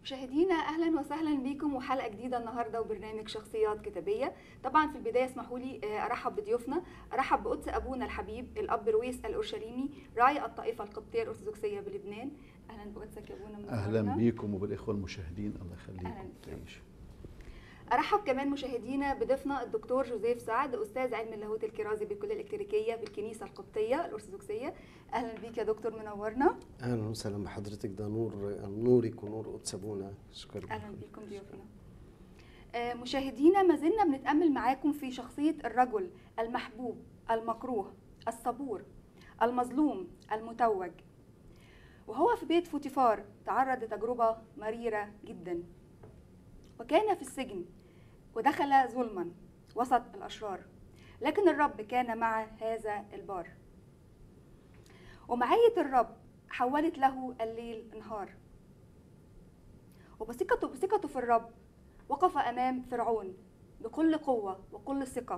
مشاهدينا اهلا وسهلا بكم وحلقه جديده النهارده وبرنامج شخصيات كتابيه طبعا في البدايه اسمحوا لي آه، ارحب بضيوفنا ارحب بقدس ابونا الحبيب الاب رويس الاورشليمي راعي الطائفه القبطيه الارثوذكسيه بلبنان اهلا بقدسك يا ابونا منورنا. اهلا بيكم وبالاخوه المشاهدين الله يخليكم أهلاً بك. تعيشوا ارحب كمان مشاهدينا بضيفنا الدكتور جوزيف سعد استاذ علم اللاهوت الكرازي بالكليه الالكتريكيه بالكنيسه القبطيه الارثوذكسيه اهلا بيك يا دكتور منورنا اهلا وسهلا بحضرتك ده نور نورك ونور قدس ابونا شكرا اهلا بيكم ضيوفنا آه، مشاهدينا ما زلنا بنتامل معاكم في شخصيه الرجل المحبوب المكروه الصبور المظلوم المتوج وهو في بيت فوتيفار تعرض لتجربه مريره جدا وكان في السجن ودخل ظلما وسط الاشرار لكن الرب كان مع هذا البار ومعيه الرب حولت له الليل نهار وبثقته بثقته في الرب وقف امام فرعون بكل قوه وكل ثقه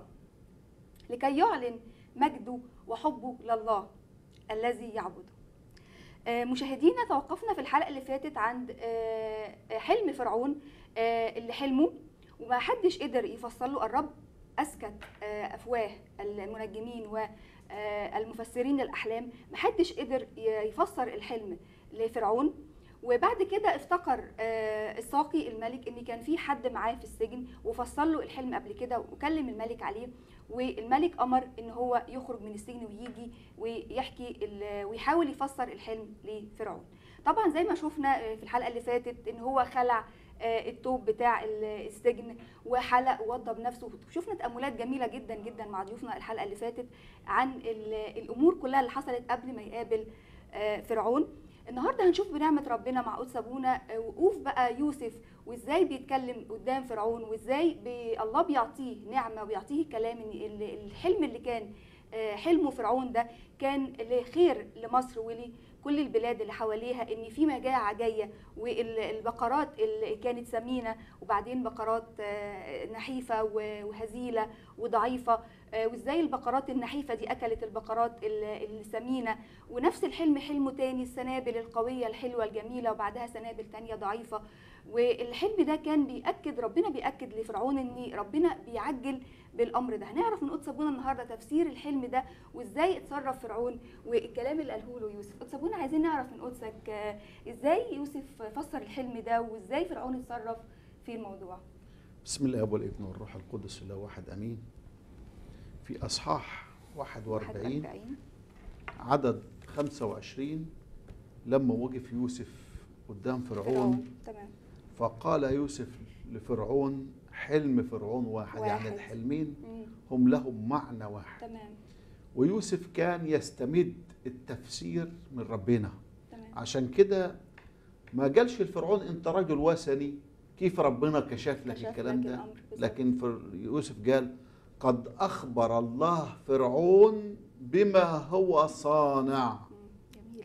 لكي يعلن مجده وحبه لله الذي يعبده آه، مشاهدينا توقفنا في الحلقه اللي فاتت عند آه، حلم فرعون آه، اللي حلمه وما حدش قدر يفسر له الرب اسكت آه، افواه المنجمين والمفسرين الاحلام ما حدش قدر ي- يفسر الحلم لفرعون وبعد كده افتكر آه، الساقي الملك ان كان في حد معاه في السجن وفسر له الحلم قبل كده وكلم الملك عليه والملك امر ان هو يخرج من السجن ويجي ويحكي ال- ويحاول يفسر الحلم لفرعون طبعا زي ما شفنا آه، في الحلقه اللي فاتت ان هو خلع آه، التوب بتاع ال- السجن وحلق ووضب نفسه شفنا تاملات جميله جدا جدا مع ضيوفنا الحلقه اللي فاتت عن ال- الامور كلها اللي حصلت قبل ما يقابل آه، فرعون النهارده هنشوف بنعمه ربنا مع قدس ابونا آه، وقوف بقى يوسف وازاي بيتكلم قدام فرعون وازاي بي الله بيعطيه نعمه وبيعطيه كلام ان ال- الحلم اللي كان آه، حلمه فرعون ده كان لخير لمصر ولكل البلاد اللي حواليها ان في مجاعه جايه والبقرات اللي كانت سمينه وبعدين بقرات آه، نحيفه و- وهزيله وضعيفه آه، وازاي البقرات النحيفه دي اكلت البقرات ال- السمينه ونفس الحلم حلمه تاني السنابل القويه الحلوه الجميله وبعدها سنابل تانية ضعيفه والحلم ده كان بيأكد ربنا بيأكد لفرعون ان ربنا بيعجل بالامر ده هنعرف من قدس ابونا النهارده تفسير الحلم ده وازاي اتصرف فرعون والكلام اللي قاله له يوسف قدس ابونا عايزين نعرف من قدسك آه، ازاي يوسف فسر الحلم ده وازاي فرعون اتصرف في الموضوع بسم الله والابن والروح القدس الله واحد امين في اصحاح 41 41 عدد 25 لما وقف يوسف قدام فرعون تمام فقال يوسف لفرعون حلم فرعون واحد, واحد. يعني الحلمين مم. هم لهم معنى واحد تمام ويوسف كان يستمد التفسير من ربنا تمام عشان كده ما قالش لفرعون انت رجل وثني كيف ربنا كشف لك كشف الكلام لك ده الأمر بالظبط. لكن فر- يوسف قال قد اخبر الله فرعون بما هو صانع مم. جميل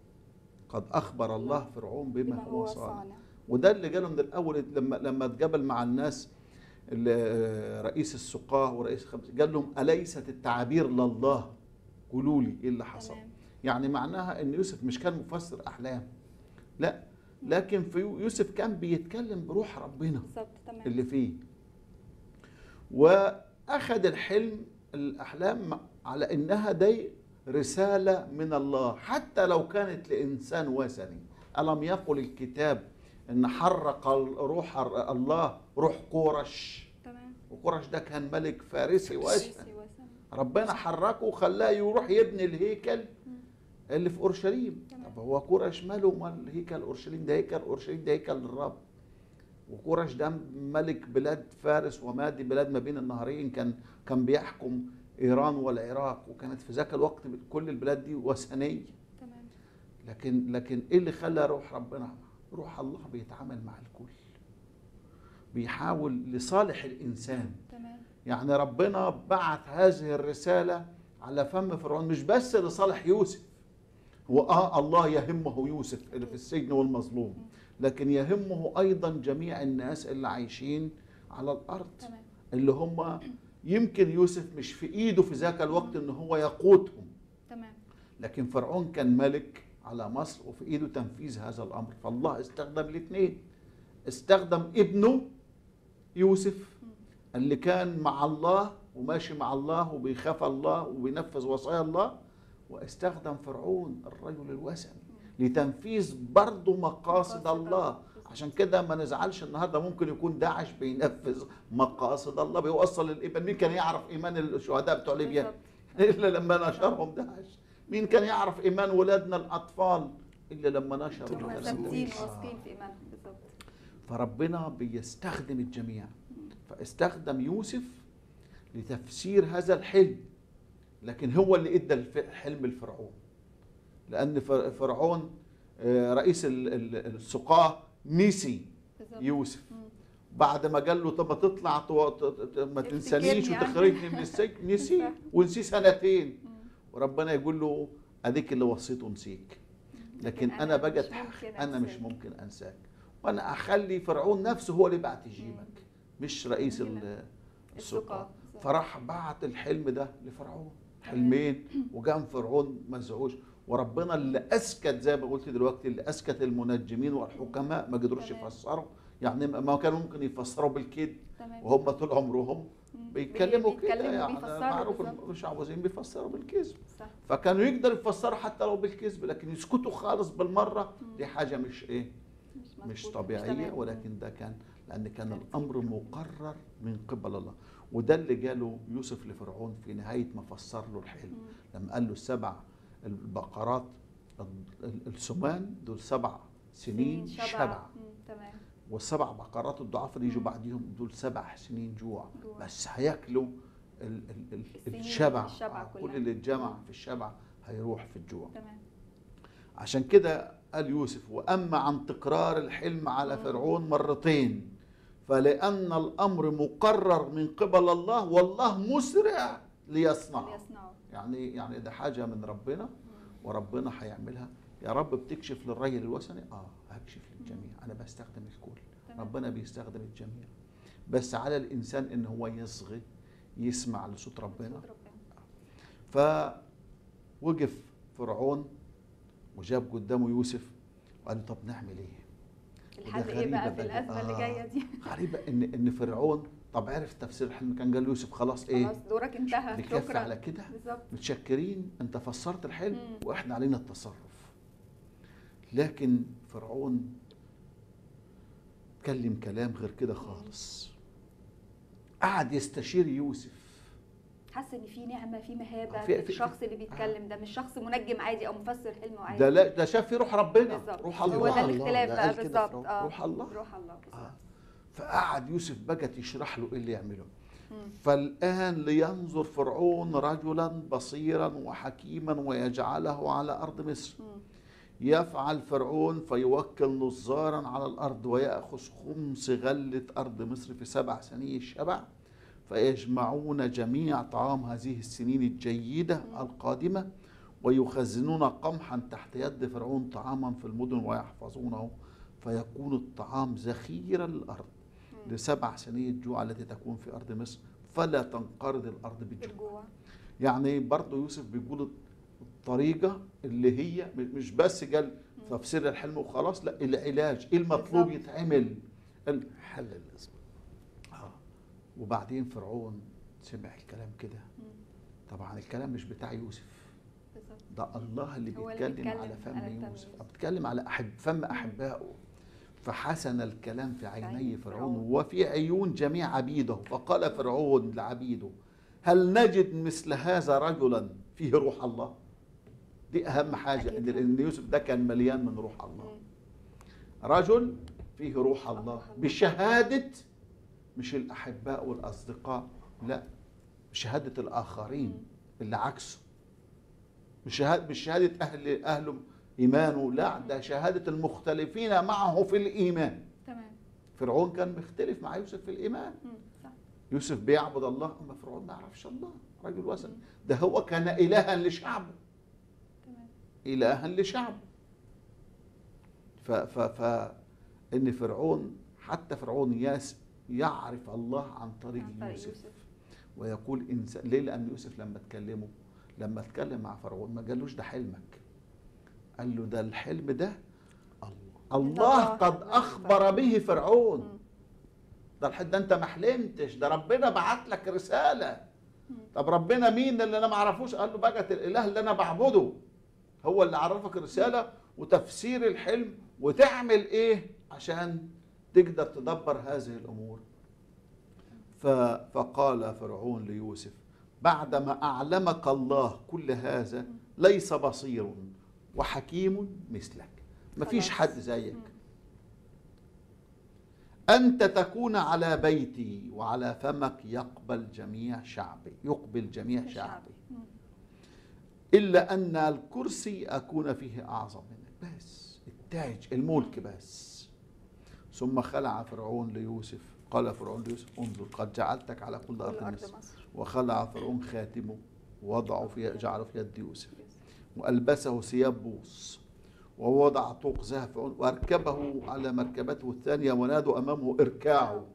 قد اخبر الله فرعون بما, هو صانع وده اللي قاله من الاول لما لما اتقابل مع الناس اللي- رئيس السقاه ورئيس الخمس قال لهم اليست التعابير لله قولوا لي ايه اللي حصل تمام يعني معناها ان يوسف مش كان مفسر احلام لا لكن في يوسف كان بيتكلم بروح ربنا بالظبط تمام اللي فيه واخذ الحلم الاحلام على انها دي رساله من الله حتى لو كانت لانسان وثني الم يقل الكتاب ان حرق روح الله روح قورش تمام وقورش ده كان ملك فارسي وثني كويس وسام. ربنا حركه وخلاه يروح يبني الهيكل اللي في اورشليم تمام. طب هو كورش ماله مال هيكل اورشليم ده هيكل اورشليم ده هيكل الرب وكورش ده ملك بلاد فارس ومادي بلاد ما بين النهرين كان كان بيحكم ايران والعراق وكانت في ذاك الوقت كل البلاد دي وثنيه تمام لكن لكن ايه اللي خلى روح ربنا روح الله بيتعامل مع الكل بيحاول لصالح الانسان تمام يعني ربنا بعت هذه الرسالة على فم فرعون مش بس لصالح يوسف هو اه الله يهمه يوسف اللي في السجن والمظلوم لكن يهمه ايضا جميع الناس اللي عايشين على الارض تمام اللي هم يمكن يوسف مش في ايده في ذاك الوقت ان هو يقودهم تمام لكن فرعون كان ملك على مصر وفي ايده تنفيذ هذا الامر فالله استخدم الاثنين استخدم ابنه يوسف اللي كان مع الله وماشي مع الله وبيخاف الله وبينفذ وصايا الله واستخدم فرعون الرجل الوثني لتنفيذ برضه مقاصد مقاصد الله الله. عشان كده ما نزعلش النهارده ممكن يكون داعش بينفذ مقاصد الله بيوصل الايمان مين كان يعرف ايمان الشهداء بتوع ليبيا بالظبط. الا لما نشرهم داعش مين كان يعرف ايمان ولادنا الاطفال الا لما نشروا هم هم الإيمان. ثابتين آه. واثقين في ايمانهم بالظبط فربنا بيستخدم الجميع فاستخدم يوسف لتفسير هذا الحلم لكن هو اللي ادى الف- الحلم لفرعون لان فر- فرعون آه، رئيس ال- ال- السقاه نسي بالظبط يوسف مم. بعد ما قال له طب ما تطلع تو- ت- ت- ما افتكرني تنسانيش يعني. وتخرجني من السجن نسي صح. ونسي سنتين مم. وربنا يقول له اديك اللي وصيته نسيك لكن لكن انا أنا بقى مش ممكن انا مش أنساك. ممكن انساك وانا اخلي فرعون نفسه هو اللي بعت يجيبك مش رئيس ال- جميلة. السقاة السقاة. بالظبط. فراح بعت الحلم ده لفرعون حلمين وقام فرعون مزعوج وربنا اللي اسكت زي ما قلت دلوقتي اللي اسكت المنجمين والحكماء ما قدروش تمام. يفسروا يعني ما كانوا ممكن يفسروا بالكذب تمام وهم طول عمرهم مم. بيتكلموا بي- كده بيتكلموا يعني بيفسروا معروف بالظبط. المشعوذين بيفسروا بالكذب صح فكانوا يقدروا يفسروا حتى لو بالكذب لكن يسكتوا خالص بالمره مم. دي حاجه مش ايه مش, مش مظبوط، طبيعيه تمام. ولكن ده كان لان كان ترتيب. الامر مقرر من قبل الله وده اللي قاله يوسف لفرعون في نهايه ما فسر له الحلم مم. لما قال له السبع البقرات ال- ال- السمان دول سبع سنين شبع مم. تمام والسبع بقرات الضعاف اللي يجوا مم. بعديهم دول سبع سنين جوع جوع. بس هياكلوا ال ال ال السنين الشبع الشبع آه، كل كلها. اللي اتجمع في الشبع هيروح في الجوع تمام عشان كده قال يوسف واما عن تكرار الحلم على مم. فرعون مرتين فلان الامر مقرر من قبل الله والله مسرع ليصنعه يصنعوا يعني يعني ده حاجه من ربنا وربنا هيعملها يا رب بتكشف للرجل الوثني اه هكشف للجميع انا بستخدم الكل تمام. ربنا بيستخدم الجميع بس على الانسان ان هو يصغي يسمع لصوت ربنا صوت ربنا. فوقف فرعون وجاب قدامه يوسف وقال له طب نعمل ايه؟ الحل وده ايه بقى غريبة في بقى. الازمه اللي آه. جايه دي غريبه ان ان فرعون طب عرف تفسير الحلم كان قال له يوسف خلاص ايه؟ خلاص دورك انتهى بكف شكرا على كده بالظبط متشكرين انت فسرت الحلم مم. واحنا علينا التصرف لكن فرعون اتكلم كلام غير كده خالص قعد يستشير يوسف حاسه ان في نعمه في مهابه في- في في- الشخص اللي بيتكلم ده مش شخص منجم عادي او مفسر حلم عادي ده لا ده شاف في روح ربنا بالظبط روح هو الله ده الله، الاختلاف ده بقى قال كده بالظبط فرعون. اه روح الله. روح الله بالظبط آه. فقعد يوسف بقى يشرح له ايه اللي يعمله مم. فالآن لينظر فرعون رجلا بصيرا وحكيما ويجعله على أرض مصر مم. يفعل فرعون فيوكل نظارا على الأرض ويأخذ خمس غلة أرض مصر في سبع سنين الشبع فيجمعون جميع طعام هذه السنين الجيدة القادمة ويخزنون قمحا تحت يد فرعون طعاما في المدن ويحفظونه فيكون الطعام ذخيرا للأرض مم. لسبع سنين الجوع التي تكون في أرض مصر فلا تنقرض الأرض بالجوع بالجوع يعني برضه يوسف بيقول الطريقة اللي هي مش بس قال تفسير الحلم وخلاص لا العلاج ايه المطلوب بالظبط. يتعمل ال- حل الازمه آه. وبعدين فرعون سمع الكلام كده مم. طبعا الكلام مش بتاع يوسف بالظبط ده الله اللي هو اللي بيتكلم على بيتكلم فم على فم يوسف يوسف. بيتكلم على أحب فم أحبائه فحسن الكلام في عيني عين فرعون فرعون. وفي عيون جميع عبيده فقال فرعون لعبيده هل نجد مثل هذا رجلا فيه روح الله دي أهم حاجة أكيد. إن إن يوسف ده كان مليان من روح الله مم. رجل فيه روح الله روح الله. بشهادة مش الأحباء والأصدقاء لا بشهادة الآخرين مم. اللي عكسه مش شهادة مش شهادة أهل أهله إيمانه لا ده شهادة المختلفين معه في الإيمان تمام فرعون كان مختلف مع يوسف في الإيمان مم. صح يوسف بيعبد الله أما فرعون ما يعرفش الله رجل وثني مم. ده هو كان إلها لشعبه تمام إلها لشعبه ف ف ف إن فرعون حتى فرعون ياس يعرف الله عن طريق عن طريق يوسف يوسف. ويقول إنسان ليه لأن يوسف لما تكلمه لما اتكلم مع فرعون ما قالوش ده حلمك قال له ده الحلم ده الله الله قد لا اخبر به فرعون مم. ده الحد ده انت ما حلمتش ده ربنا بعت لك رساله طب ربنا مين اللي انا ما اعرفوش قال له بقى الاله اللي انا بعبده هو اللي عرفك الرساله وتفسير الحلم وتعمل ايه عشان تقدر تدبر هذه الامور ف- فقال فرعون ليوسف بعدما اعلمك الله كل هذا ليس بصير وحكيم مثلك مفيش خلاص. حد زيك أنت تكون على بيتي وعلى فمك يقبل جميع شعبي يقبل جميع شعبي مم. إلا أن الكرسي أكون فيه أعظم منك بس التاج الملك بس ثم خلع فرعون ليوسف قال فرعون ليوسف انظر قد جعلتك على كل كل أرض أرض مصر مصر وخلع فرعون خاتمه ووضعه في جعله في يد يوسف وألبسه ثياب بوس ووضع طوق ذهب في عنقه وأركبه على مركبته الثانية ونادوا أمامه اركعوا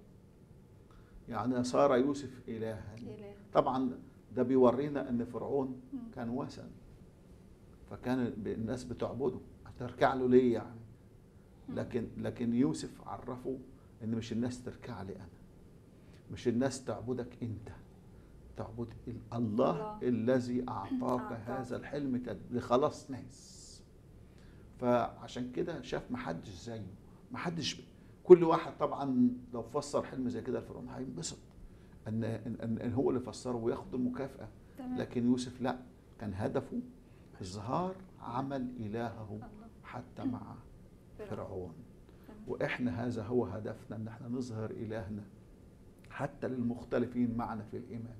يعني صار يوسف إلها إله. طبعا ده بيورينا أن فرعون كان وثن فكان الناس بتعبده هتركع له ليه يعني لكن لكن يوسف عرفه ان مش الناس تركع لي انا مش الناس تعبدك انت تعبد ال- الله الله. الذي اعطاك أعطاك. هذا الحلم تد- لخلاص ناس فعشان كده شاف محدش زيه محدش كل واحد طبعا لو فسر حلم زي كده لفرعون هينبسط ان ان ان إن هو اللي فسره وياخد المكافاه تمام لكن يوسف لا كان هدفه إظهار عمل إلهه الله. حتى مع فرعون. فرعون تمام. وإحنا هذا هو هدفنا أن احنا نظهر إلهنا حتى للمختلفين معنا في الإيمان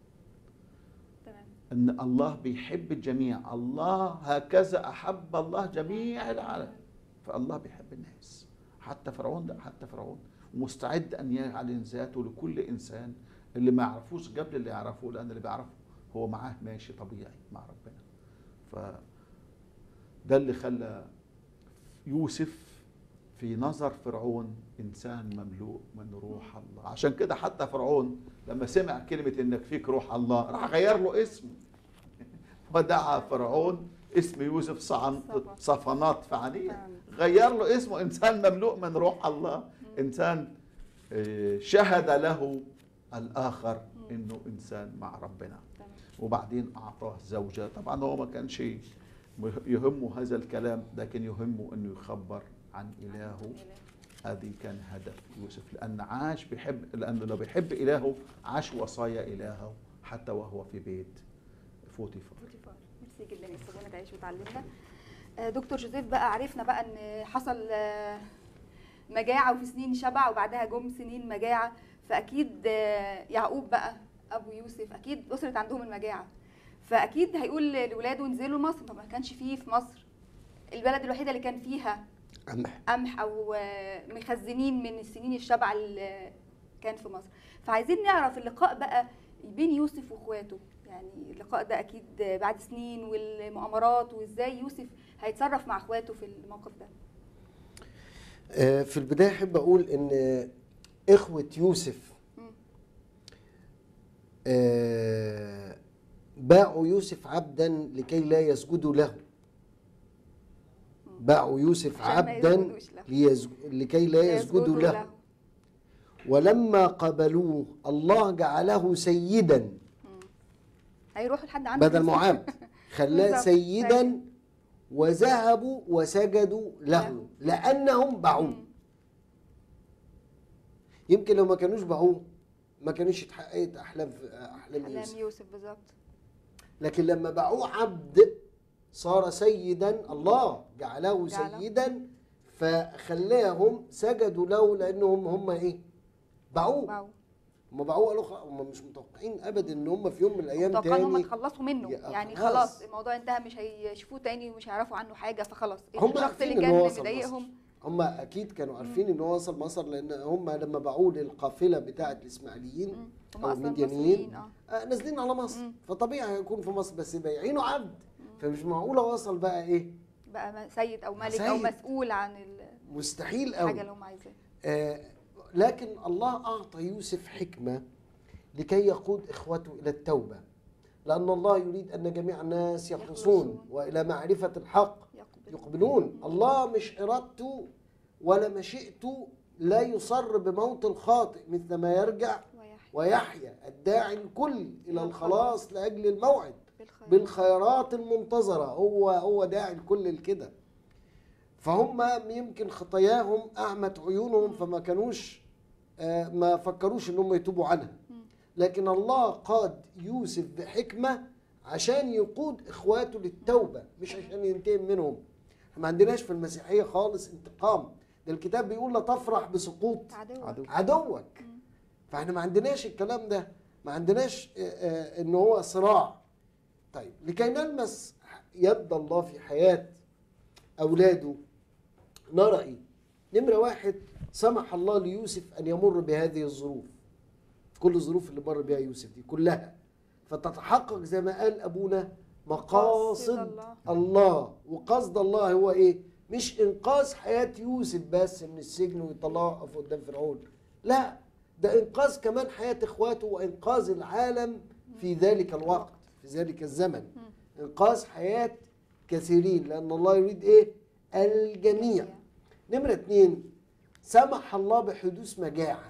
تمام أن الله بيحب الجميع الله هكذا أحب الله جميع العالم فالله بيحب الناس حتى فرعون ده حتى فرعون ومستعد أن يعلن ذاته لكل إنسان اللي ما يعرفوش قبل اللي يعرفه لأن اللي بيعرفه هو معاه ماشي طبيعي مع ربنا ف ده اللي خلى يوسف في نظر فرعون انسان مملوء من روح الله عشان كده حتى فرعون لما سمع كلمه انك فيك روح الله راح غير له اسمه ودعا فرعون اسم يوسف صعن- صفا. صفنات فعنيه فعلا. غير له اسمه انسان مملوء من روح الله انسان آه، شهد له الاخر انه انسان مع ربنا تمام وبعدين اعطاه زوجه طبعا هو ما كانش يهمه هذا الكلام لكن يهمه انه يخبر عن الهه إله. هذه كان هدف يوسف لان عاش بيحب لانه لو بيحب الهه عاش وصايا الهه حتى وهو في بيت فوتيفار بوتيفار ميرسي جدا يا سيبونا تعيش وتعلمنا آه، دكتور جوزيف بقى عرفنا بقى ان حصل آه، مجاعه وفي سنين شبع وبعدها جم سنين مجاعه فاكيد آه، يعقوب بقى ابو يوسف اكيد اسره عندهم المجاعه فاكيد هيقول لاولاده انزلوا مصر طب ما كانش فيه في مصر البلد الوحيده اللي كان فيها قمح قمح او آه، مخزنين من السنين الشبع اللي كان في مصر فعايزين نعرف اللقاء بقى بين يوسف واخواته يعني اللقاء ده اكيد بعد سنين والمؤامرات وازاي يوسف هيتصرف مع اخواته في الموقف ده آه، في البداية أحب أقول إن إخوة يوسف مم. آه، باعوا يوسف عبدا لكي لا يسجدوا له باعوا يوسف عشان ما عبدا يسجدوش له. ليسج- لكي لا يسجدوا له ولما قبلوه الله جعله سيدا مم. هيروحوا لحد عنده بدل يوسف. ما عبد خلاه بالظبط. سيدا وذهبوا وسجدوا له له. لأنهم باعوه مم. يمكن لو ما كانوش باعوه ما كانوش اتحققت أحلام أحلام احلام يوسف يوسف بالظبط لكن لما باعوه عبد صار سيدا الله جعله جعله. سيدا فخلاهم سجدوا له لانهم هم ايه باعوه واو هم باعوه قالوا خلاص هم مش متوقعين ابدا ان هم في يوم من الايام توقعوا ان هم تاني يتخلصوا منه يا- يعني خلاص. خلاص الموضوع انتهى مش هيشوفوه تاني ومش هيعرفوا عنه حاجه فخلاص هم الشخص عارفين اللي إن هو كان وصل مضايقهم هم اكيد كانوا عارفين ان هو وصل مصر لان هم لما باعوه للقافله بتاعه الاسماعيليين مم. هم او اصلا المديانيين مصريين اه آه نازلين على مصر مم. فطبيعي هيكون في مصر بس بايعينه عبد فمش معقوله وصل بقى ايه بقى م- سيد او ملك او سيد. مسؤول عن مستحيل الحاجه قوي اللي هم عايزينها آه، لكن الله أعطى يوسف حكمة لكي يقود إخوته إلى التوبة لأن الله يريد أن جميع الناس يخلصون يخلصون. وإلى معرفة الحق يقبل يقبلون الله مش إرادته ولا مشيئته لا يصر بموت الخاطئ مثل ما يرجع ويحيى ويحيى الداعي الكل إلى الخلاص لأجل الموعد بالخير بالخيرات المنتظرة هو هو داعي الكل لكده فهم يمكن خطاياهم أعمت عيونهم فما كانوش آه، ما فكروش إنهم يتوبوا عنها لكن الله قاد يوسف بحكمة عشان يقود إخواته للتوبة مش عشان ينتقم منهم إحنا ما عندناش في المسيحية خالص انتقام ده الكتاب بيقول لا تفرح بسقوط عدو عدو. عدوك فاحنا ما عندناش الكلام ده ما عندناش آه، آه، ان هو صراع طيب لكي نلمس يد الله في حياة أولاده نرى إيه؟ نمرة واحد سمح الله ليوسف أن يمر بهذه الظروف في كل الظروف اللي مر بها يوسف دي كلها فتتحقق زي ما قال أبونا مقاصد مقاصد الله. الله وقصد الله هو إيه؟ مش إنقاذ حياة يوسف بس من السجن ويطلعه يقف قدام فرعون لا ده إنقاذ كمان حياة إخواته وإنقاذ العالم في ذلك الوقت في ذلك الزمن إنقاذ حياة كثيرين لأن الله يريد إيه؟ الجميع نمرة اتنين سمح الله بحدوث مجاعة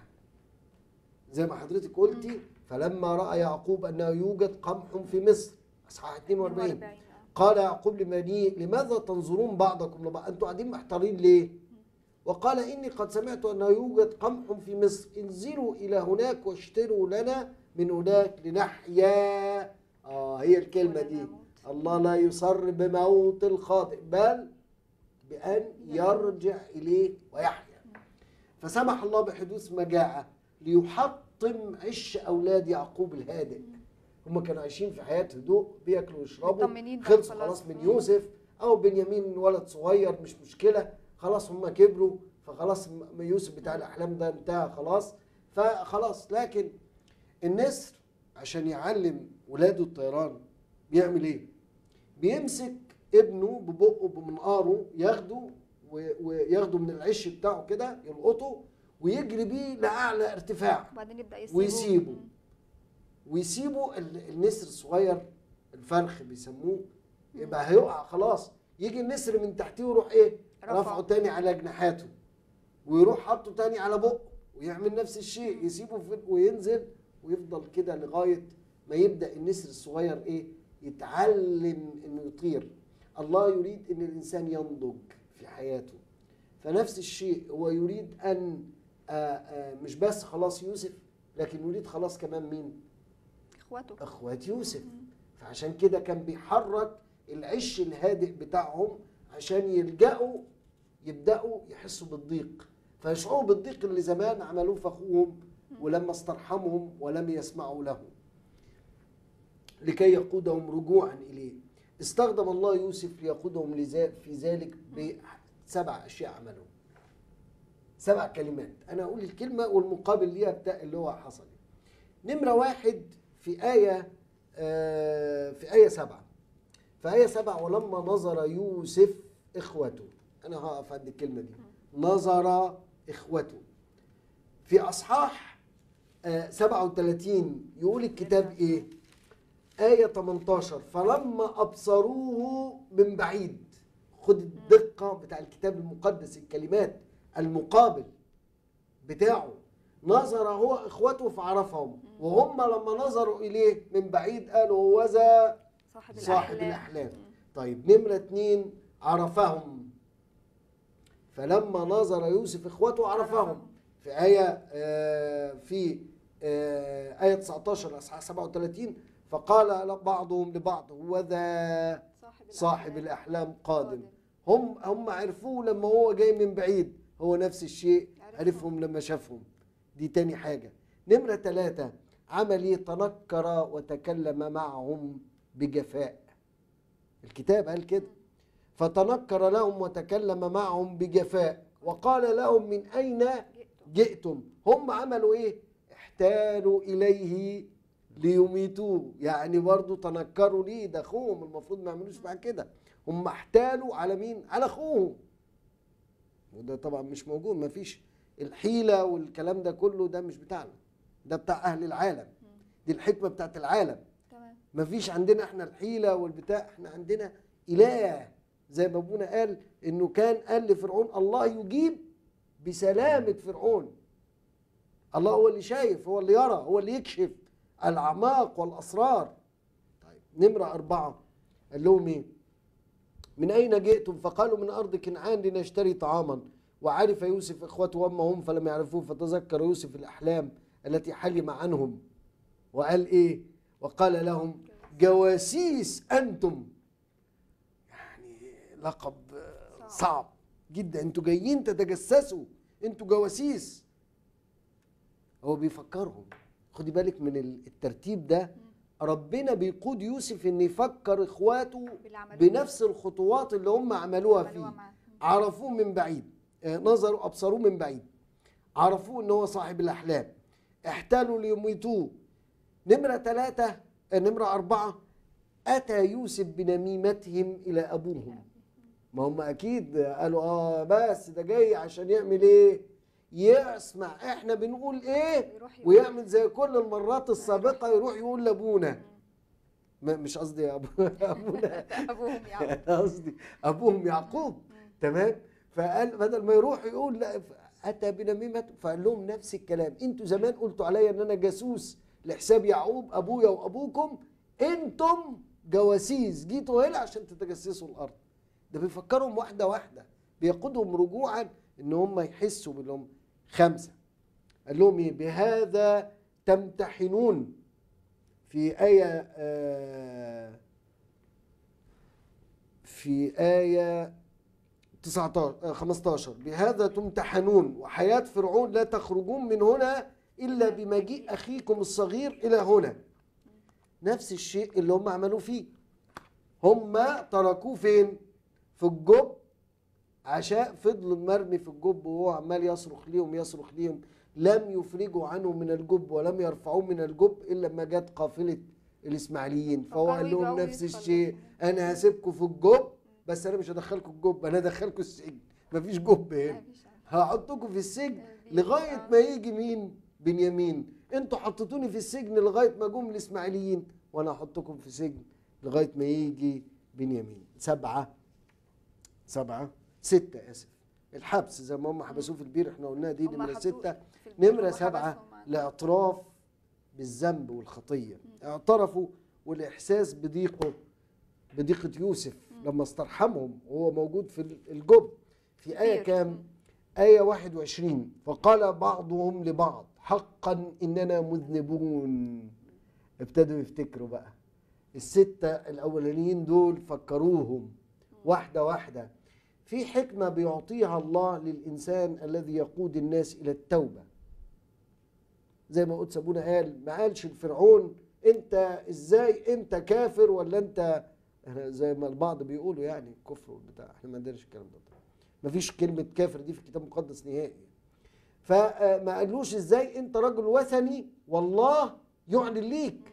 زي ما حضرتك قلتي فلما رأى يعقوب أنه يوجد قمح في مصر أصحاح 42 42 آه. قال يعقوب لبنيه لماذا تنظرون بعضكم لبعض أنتوا قاعدين محتارين ليه وقال إني قد سمعت أنه يوجد قمح في مصر انزلوا إلى هناك واشتروا لنا من هناك لنحيا آه هي الكلمة ولا دي نموت. الله لا يصر بموت الخاطئ بل بأن يرجع إليه ويحيا فسمح الله بحدوث مجاعة ليحطم عش أولاد يعقوب الهادئ هم كانوا عايشين في حياة هدوء بياكلوا ويشربوا مطمنين بقى خلصوا خلاص. خلاص من مم. يوسف أو بنيامين ولد صغير مش مشكلة خلاص هم كبروا فخلاص م- يوسف بتاع الأحلام ده انتهى خلاص فخلاص لكن النسر عشان يعلم ولاده الطيران بيعمل ايه؟ بيمسك ابنه ببقه بمنقاره ياخده و- وياخده من العش بتاعه كده يلقطه ويجري بيه لاعلى ارتفاع وبعدين يبدا يسيبه ويسيبه. مم. ويسيبوا ال- النسر الصغير الفرخ بيسموه يبقى هيقع خلاص يجي النسر من تحتيه ويروح ايه رفعه. رفعه تاني على جناحاته ويروح حاطه تاني على بقه ويعمل نفس الشيء يسيبه في وينزل ويفضل كده لغايه ما يبدا النسر الصغير ايه يتعلم انه يطير الله يريد ان الانسان ينضج في حياته فنفس الشيء هو يريد ان آه، آه، مش بس خلاص يوسف لكن يريد خلاص كمان مين اخواته اخوات يوسف فعشان كده كان بيحرك العش الهادئ بتاعهم عشان يلجأوا يبدأوا يحسوا بالضيق فيشعروا بالضيق اللي زمان عملوه في اخوهم ولما استرحمهم ولم يسمعوا له لكي يقودهم رجوعا اليه استخدم الله يوسف ليقودهم لذا- في ذلك بسبع اشياء عملهم سبع كلمات انا اقول الكلمه والمقابل ليها بتاع اللي هو حصل نمرة واحد في آية آه، في آية سبعة في آية سبعة ولما نظر يوسف إخوته أنا هقف عند الكلمة دي نظر إخوته في أصحاح آه، 37 يقول الكتاب إيه آية 18 فلما أبصروه من بعيد خد الدقة بتاع الكتاب المقدس الكلمات المقابل بتاعه نظر هو اخوته فعرفهم وهم لما نظروا اليه من بعيد قالوا هو ذا صاحب, صاحب الاحلام الاحلام مم. طيب نمره اتنين عرفهم فلما نظر يوسف اخوته عرفهم عرفهم. في آية آه، في آه، آية 19 أصحاح 37 فقال بعضهم لبعض هو ذا صاحب صاحب الأحلام قادم قادم. هم هم عرفوه لما هو جاي من بعيد هو نفس الشيء عرفهم. عرفهم لما شافهم دي تاني حاجة نمرة ثلاثة عمل ايه تنكر وتكلم معهم بجفاء الكتاب قال كده فتنكر لهم وتكلم معهم بجفاء وقال لهم من أين جئتم. جئتم هم عملوا ايه احتالوا إليه ليميتوه يعني برضو تنكروا ليه ده اخوهم المفروض ما يعملوش معاه كده هم احتالوا على مين على اخوهم وده طبعا مش موجود ما فيش الحيلة والكلام ده كله ده مش بتاعنا ده بتاع أهل العالم دي الحكمة بتاعت العالم تمام ما فيش عندنا احنا الحيلة والبتاع احنا عندنا إله زي ما ابونا قال انه كان قال لفرعون الله يجيب بسلامة فرعون الله هو اللي شايف هو اللي يرى هو اللي يكشف الأعماق والأسرار طيب نمرة أربعة قال لهم إيه من أين جئتم فقالوا من أرض كنعان لنشتري طعاما وعرف يوسف إخوته وأما هم فلم يعرفوه فتذكر يوسف الأحلام التي حلم عنهم وقال إيه وقال لهم جواسيس أنتم يعني لقب آه، صعب جدا انتوا جايين تتجسسوا انتوا جواسيس هو بيفكرهم خدي بالك من الترتيب ده ربنا بيقود يوسف ان يفكر اخواته باللي عملوه. بنفس الخطوات اللي هم عملوها عملوها فيه معاه. عرفوه من بعيد آه، نظروا ابصروه من بعيد عرفوه ان هو صاحب الاحلام احتالوا ليميتوه نمره ثلاثة آه، نمره أربعة أتى يوسف بنميمتهم إلى أبوهم ما هم أكيد قالوا آه بس ده جاي عشان يعمل إيه يسمع إحنا بنقول إيه ويروح يقول. ويعمل زي كل المرات السابقة يروح يقول لأبونا ما- مش قصدي أبو أبونا ابوهم يعني قصدي ابوهم يعقوب تمام فقال بدل ما يروح يقول لا اتى بنميمته فقال لهم نفس الكلام انتوا زمان قلتوا عليا ان انا جاسوس لحساب يعقوب ابويا وابوكم انتم جواسيس جيتوا هنا عشان تتجسسوا الارض ده بيفكرهم واحده واحده بيقودهم رجوعا ان هم يحسوا بالهم خمسه قال لهم ايه بهذا تمتحنون في ايه آه في آية 19 آه، 15 بهذا تمتحنون وحياة فرعون لا تخرجون من هنا إلا بمجيء أخيكم الصغير إلى هنا نفس الشيء اللي هم عملوه فيه هم تركوه فين في الجب عشاء فضل مرمي في الجب وهو عمال يصرخ ليهم يصرخ ليهم لم يفرجوا عنه من الجب ولم يرفعوه من الجب إلا لما جت قافلة الإسماعيليين فهو فقالوا قال لهم يبقوا نفس يدخلوا. الشيء انا هسيبكم في الجب بس انا مش هدخلكم الجب انا هدخلكم السجن مفيش جب هنا مفيش هحطكم في السجن آه، لغايه آه. ما يجي مين بنيامين انتوا حطيتوني في السجن لغايه ما جم الاسماعيليين وانا هحطكم في سجن لغايه ما يجي بنيامين سبعه سبعه سته اسف الحبس زي ما هم حبسوه في البير احنا قلناها دي هم نمره حطوه سته في البيت نمرة وحبسهم سبعة عن- الاعتراف بالذنب والخطية اعترفوا والإحساس بضيقه بضيقة يوسف لما استرحمهم وهو موجود في الجب في آية كتير. كام؟ آية 21 فقال بعضهم لبعض حقا إننا مذنبون ابتدوا يفتكروا بقى الستة الأولانيين دول فكروهم واحدة واحدة في حكمة بيعطيها الله للإنسان الذي يقود الناس إلى التوبة زي ما قدس أبونا قال ما قالش الفرعون أنت إزاي أنت كافر ولا أنت إحنا زي ما البعض بيقولوا يعني الكفر والبتاع احنا ما عندناش الكلام ده طبعا مفيش كلمة كافر دي في الكتاب المقدس نهائي فما قالوش ازاي انت رجل وثني والله يعلن ليك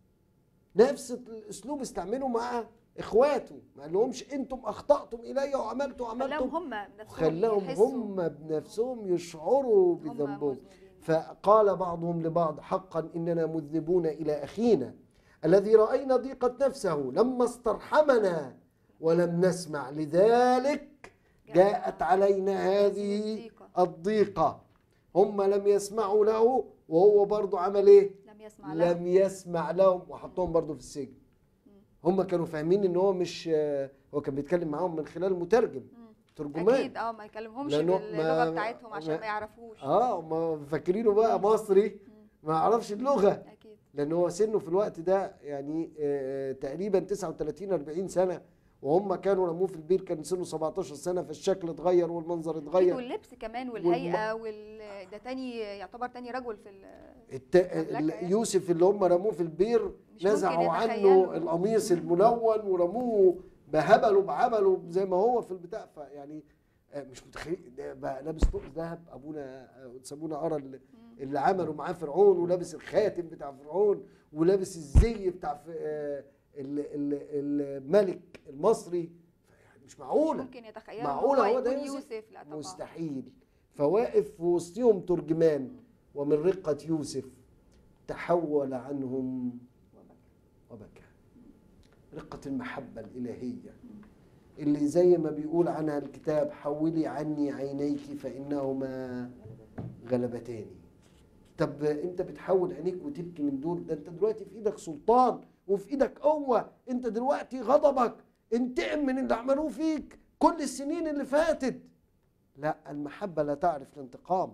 نفس الاسلوب استعمله مع اخواته ما قالهمش انتم اخطاتم الي وعملتم خلاهم وعملتم هم بنفسهم خلاهم يحسوا هم بنفسهم يشعروا هم بذنبهم مذنبين. فقال بعضهم لبعض حقا اننا مذنبون الى اخينا الذي راينا ضيقه نفسه لما استرحمنا ولم نسمع لذلك جاءت علينا هذه الضيقة. الضيقه هم لم يسمعوا له وهو برضو عمل ايه لم يسمع لهم لم يسمع لهم وحطهم برضو في السجن هم كانوا فاهمين ان هو مش هو كان بيتكلم معاهم من خلال مترجم ترجمان اكيد اه ما يكلمهمش لأنه باللغه ما- بتاعتهم عشان ما- ما يعرفوش اه ما فاكرينه بقى مصري ما يعرفش اللغه اكيد لان هو سنه في الوقت ده يعني آه تقريبا 39 40 سنه وهم كانوا رموه في البير كان سنه 17 سنه فالشكل اتغير والمنظر أكيد اتغير واللبس كمان والهيئه وال ده تاني يعتبر تاني رجل في ال... الت... ال- يعني. يوسف اللي هم رموه في البير مش ممكن نزعوا عنه يتخيلوا. القميص الملون ورموه بهبله بعبله زي ما هو في البتاع فيعني آه، مش متخيل ده بقى لابس طوق ذهب ابونا آه، سابونا ارى اللي, اللي عملوا معاه فرعون ولابس الخاتم بتاع فرعون ولابس الزي بتاع ف- آه، ال- ال- الملك المصري يعني مش مش معقوله ممكن يتخيلوا معقولة إن هو ده يكون يوسف؟ يوسف لا طبعا مستحيل فواقف في وسطهم ترجمان ومن رقة يوسف تحول عنهم وبكى رقة المحبة الإلهية اللي زي ما بيقول عنها الكتاب حولي عني عينيك فإنهما غلبتاني طب انت بتحول عينيك وتبكي من دول ده انت دلوقتي في ايدك سلطان وفي ايدك قوة انت دلوقتي غضبك انتقم من اللي عملوه فيك كل السنين اللي فاتت لا المحبة لا تعرف الانتقام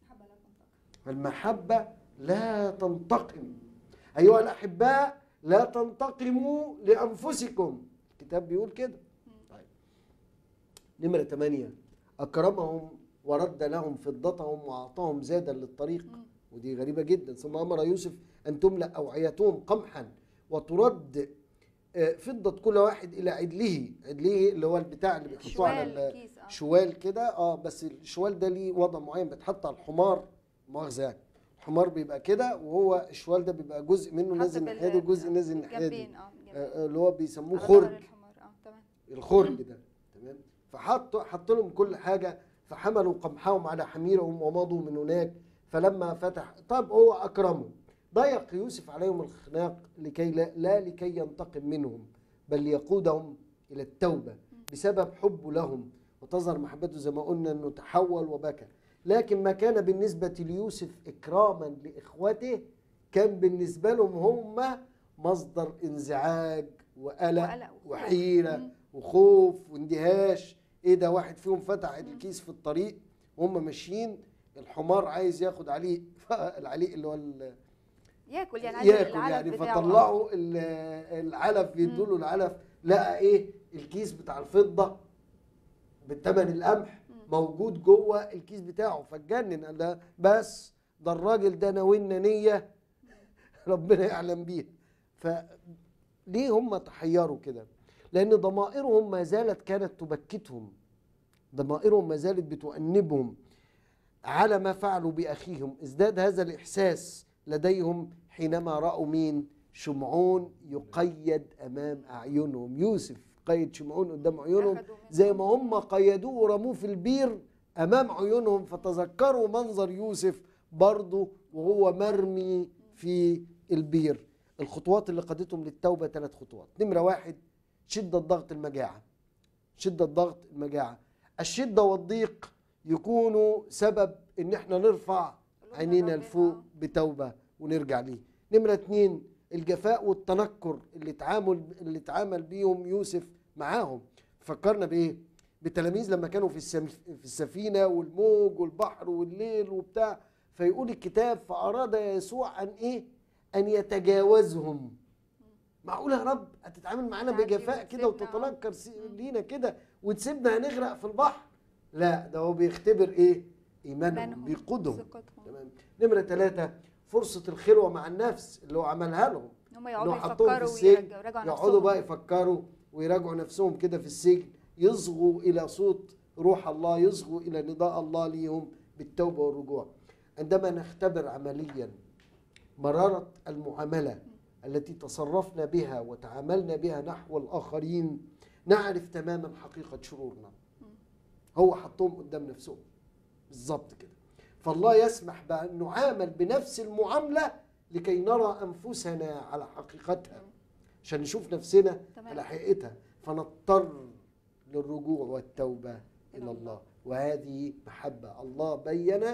المحبة لا تنتقم أيها الأحباء لا تنتقموا لأنفسكم الكتاب بيقول كده طيب نمرة ثمانية أكرمهم ورد لهم فضتهم وأعطاهم زادا للطريق مم. ودي غريبة جدا ثم أمر يوسف أن تملأ أوعيتهم قمحا وترد آه، فضة كل واحد إلى عدله عدله اللي هو البتاع اللي بيحطوه على شوال ال- كيس اه شوال كده اه بس الشوال ده ليه وضع معين بيتحط على الحمار مؤاخذه يعني الحمار بيبقى كده وهو الشوال ده بيبقى جزء منه حط نازل بال- ناحيه دي وجزء نازل ناحيه دي جنبين اه جنبين. آه، اللي هو بيسموه على خرج ظهر الحمار اه تمام الخرج ده تمام فحط حط لهم كل حاجه فحملوا قمحهم على حميرهم ومضوا من هناك فلما فتح طب هو اكرمهم ضيق يوسف عليهم الخناق لكي لا, لا لكي ينتقم منهم بل ليقودهم الى التوبه بسبب حبه لهم وتظهر محبته زي ما قلنا انه تحول وبكى لكن ما كان بالنسبه ليوسف اكراما لاخوته كان بالنسبه لهم هم مصدر انزعاج وقلق وقلق وخوف. وحيره مم. وخوف واندهاش ايه ده واحد فيهم فتح الكيس في الطريق وهم ماشيين الحمار عايز ياخد عليه العليق اللي هو ال- ياكل يعني عايز ياكل العلف يعني بتاعه. فطلعوا ال- العلف بيدوا له العلف لقى ايه الكيس بتاع الفضه بالثمن القمح موجود جوه الكيس بتاعه فاتجنن قال ده بس ده الراجل ده ناوينا نيه ربنا يعلم بيها فليه هم تحيروا كده لان ضمائرهم ما زالت كانت تبكتهم ضمائرهم ما زالت بتؤنبهم على ما فعلوا باخيهم ازداد هذا الاحساس لديهم حينما راوا مين شمعون يقيد امام اعينهم يوسف قيد شمعون قدام عيونهم أخدوا منه. زي ما هم قيدوه ورموه في البير امام عيونهم فتذكروا منظر يوسف برضه وهو مرمي في البير الخطوات اللي قادتهم للتوبه ثلاث خطوات نمره واحد شده ضغط المجاعه شده ضغط المجاعه الشده والضيق يكونوا سبب ان احنا نرفع قلوبنا عينينا لربنا. لفوق بتوبه ونرجع ليه نمره اتنين الجفاء والتنكر اللي اتعامل اللي اتعامل بيهم يوسف معاهم فكرنا بايه بالتلاميذ لما كانوا في السم- في السفينه والموج والبحر والليل وبتاع فيقول الكتاب فاراد يسوع ان ايه ان يتجاوزهم معقول يا رب هتتعامل معانا تعدي بجفاء كده وتسيبنا. وتتنكر سي- لينا كده وتسيبنا هنغرق في البحر لا ده هو بيختبر ايه ايمانهم إيمانهم، بيقودهم ثقتهم. تمام نمره ثلاثة فرصة الخلوة مع النفس اللي هو عملها لهم هم انه يقعدوا حطهم في يفكروا السجن ويرجعوا يراجعوا يقعدوا نفسهم. بقى يفكروا ويراجعوا نفسهم كده في السجن يصغوا الى صوت روح الله يصغوا الى نداء الله ليهم بالتوبه والرجوع عندما نختبر عمليا مراره المعامله التي تصرفنا بها وتعاملنا بها نحو الاخرين نعرف تماما حقيقه شرورنا هو حطهم قدام نفسهم بالظبط كده فالله يسمح بأن نعامل بنفس المعاملة لكي نرى أنفسنا على حقيقتها عشان نشوف نفسنا تمام. على حقيقتها فنضطر للرجوع والتوبة إلى الله وهذه محبة الله بين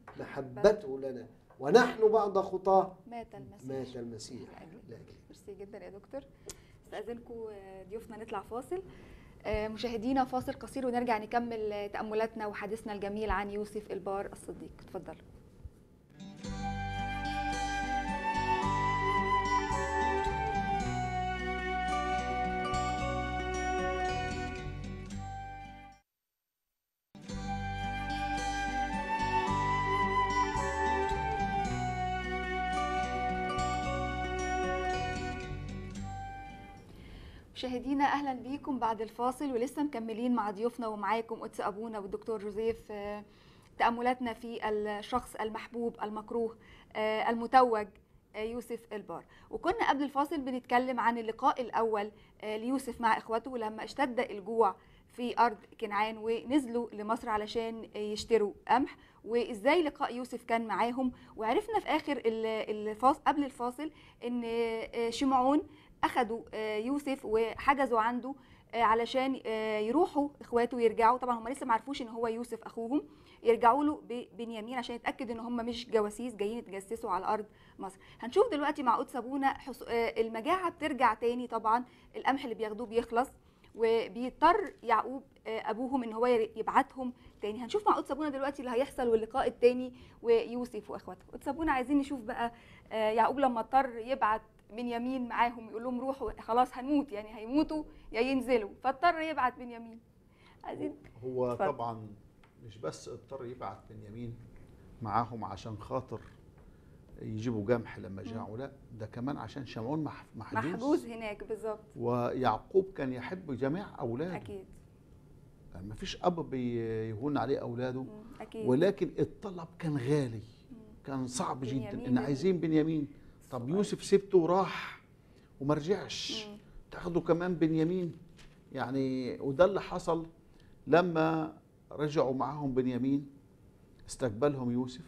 محبته لنا ونحن بعد خطاه مات المسيح مات المسيح لأجلنا. لأجلنا ميرسي جدا يا دكتور استاذنكم آه، ضيوفنا نطلع فاصل آه، مشاهدينا فاصل قصير ونرجع نكمل آه، تاملاتنا وحديثنا الجميل عن يوسف البار الصديق اتفضلوا مشاهدينا اهلا بيكم بعد الفاصل ولسه مكملين مع ضيوفنا ومعاكم قدس ابونا والدكتور جوزيف آه، تاملاتنا في الشخص المحبوب المكروه آه، المتوج آه، يوسف البار وكنا قبل الفاصل بنتكلم عن اللقاء الاول آه، ليوسف مع اخوته لما اشتد الجوع في ارض كنعان ونزلوا لمصر علشان يشتروا قمح وازاي لقاء يوسف كان معاهم وعرفنا في اخر ال- الفاصل قبل الفاصل ان آه، شمعون اخذوا آه، يوسف وحجزوا عنده آه، علشان آه، يروحوا اخواته يرجعوا طبعا هم لسه ما عرفوش ان هو يوسف اخوهم يرجعوا له ببنيامين عشان يتاكد ان هم مش جواسيس جايين يتجسسوا على ارض مصر هنشوف دلوقتي مع قدس ابونا حص... آه، المجاعه بترجع تاني طبعا القمح اللي بياخدوه بيخلص وبيضطر يعقوب آه، ابوهم ان هو ير- يبعتهم تاني هنشوف مع قدس ابونا دلوقتي اللي هيحصل واللقاء التاني ويوسف واخواته قدس ابونا عايزين نشوف بقى آه، يعقوب لما اضطر يبعت بنيامين معاهم يقول لهم روحوا خلاص هنموت يعني هيموتوا يا ينزلوا فاضطر يبعت بنيامين عايزين هو اتفضل. طبعا مش بس اضطر يبعت بنيامين معاهم عشان خاطر يجيبوا جمح لما جاعوا لا ده كمان عشان شمعون مح- محجوز محجوز هناك بالظبط ويعقوب كان يحب جميع اولاده اكيد يعني مفيش اب بيهون عليه اولاده مم، اكيد ولكن الطلب كان غالي مم. كان صعب جدا بنيامين ان ال- عايزين بنيامين طب الصغير. يوسف سبته وراح وما رجعش مم. تاخدوا كمان بنيامين يعني وده اللي حصل لما رجعوا معاهم بنيامين استقبلهم يوسف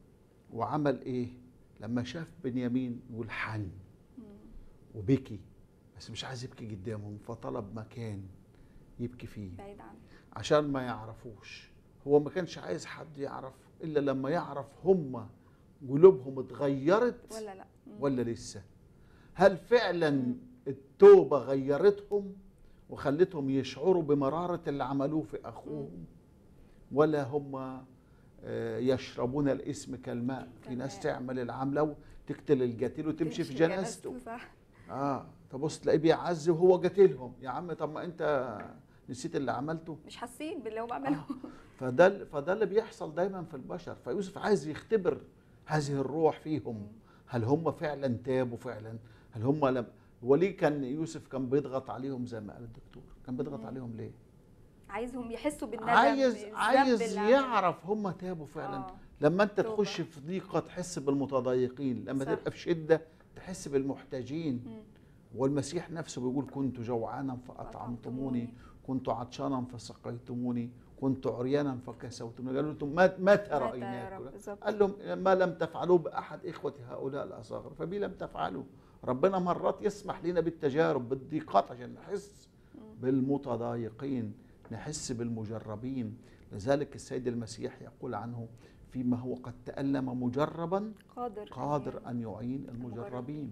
وعمل ايه لما شاف بنيامين يقول حن مم. وبكي بس مش عايز يبكي قدامهم فطلب مكان يبكي فيه بعيد عنه عشان ما يعرفوش هو ما كانش عايز حد يعرف الا لما يعرف هم قلوبهم اتغيرت ولا لا مم. ولا لسه هل فعلا التوبه غيرتهم وخلتهم يشعروا بمراره اللي عملوه في اخوهم ولا هم آه، يشربون الاسم كالماء في ناس كالماء. تعمل العمله وتقتل القتيل وتمشي في جنازته صح اه تبص تلاقيه بيعز وهو قاتلهم يا عم طب ما انت نسيت اللي عملته مش حاسين باللي هو بعمله فده فده اللي بيحصل دايما في البشر فيوسف عايز يختبر هذه الروح فيهم هل هم فعلا تابوا فعلا هل هم لم وليه كان يوسف كان بيضغط عليهم زي ما قال الدكتور كان بيضغط مم. عليهم ليه عايزهم يحسوا بالندم عايز بالذنب عايز اللي عمله. يعرف هم تابوا فعلا آه. لما انت توبة. تخش في ضيقه تحس بالمتضايقين لما صح. تبقى في شده تحس بالمحتاجين مم. والمسيح نفسه بيقول كنت جوعانا فأطعمتموني كنت عطشانا فسقيتموني كنت عريانا فكسوتموني قالوا لهم مت- متى متى يا رأيناك رب؟ بالظبط. قال لهم ما لم تفعلوا بأحد إخوتي هؤلاء الأصاغر فبي لم تفعلوا ربنا مرات يسمح لنا بالتجارب بالضيقات عشان نحس بالمتضايقين نحس بالمجربين لذلك السيد المسيح يقول عنه فيما هو قد تألم مجربا قادر قادر أن أن يعين المجربين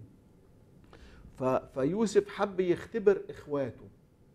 ف- فيوسف حب يختبر إخواته